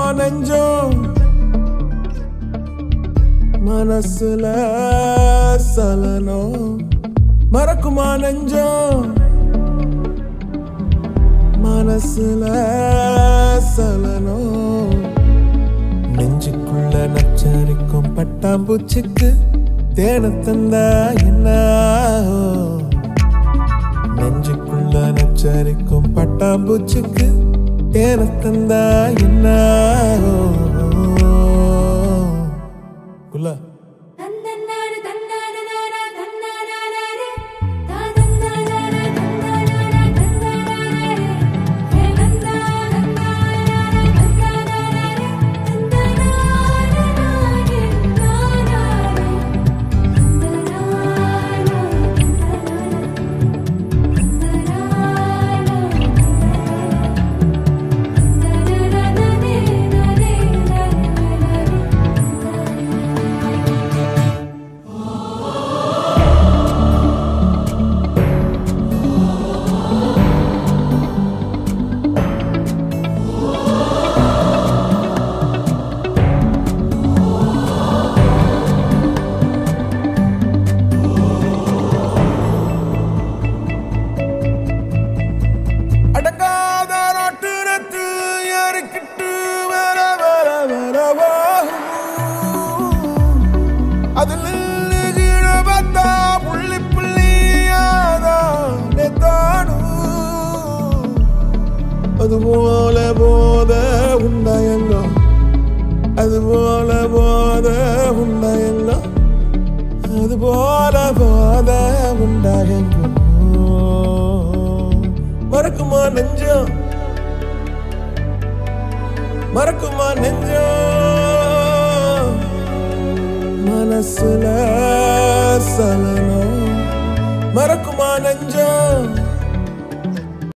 நெஞ்சம் மனசுல சலனம் மறக்குமா நெஞ்சம் மனசுல சலனம் நெஞ்சுக்குள்ள நச்சரிக்கும் பட்டாம்பூச்சிக்கு தேன தந்தா என்ன ஆகும்? நெஞ்சுக்குள்ள நச்சரிக்கும் பட்டாம்பூச்சிக்கு தேன தந்தா என்ன ஆகும்? குள்ள தந்தன்னாரு தன்னானனாரா தன்னானாரே தாதன்னானாரா தன்னானாரா தன்னானாரே ஹே தன்னானாரா தன்னானாரே தன்னானாரே நானாரே அடங்காத நாட்டுரத்து ஏறிக்கிட்டு வர வர வரவா அதில் கீழ பார்த்தா புள்ளி புள்ளியாதான் தானும் அதுபோல போத உண்டாயங்கோ அதுபோல போத உண்டாயங்கோ அதுபோல போத உண்டாயங்கோ மறக்குமா நெஞ்சம் மறக்குமா நெஞ்சம் மனசுல சலனம் மறக்குமா நெஞ்சம்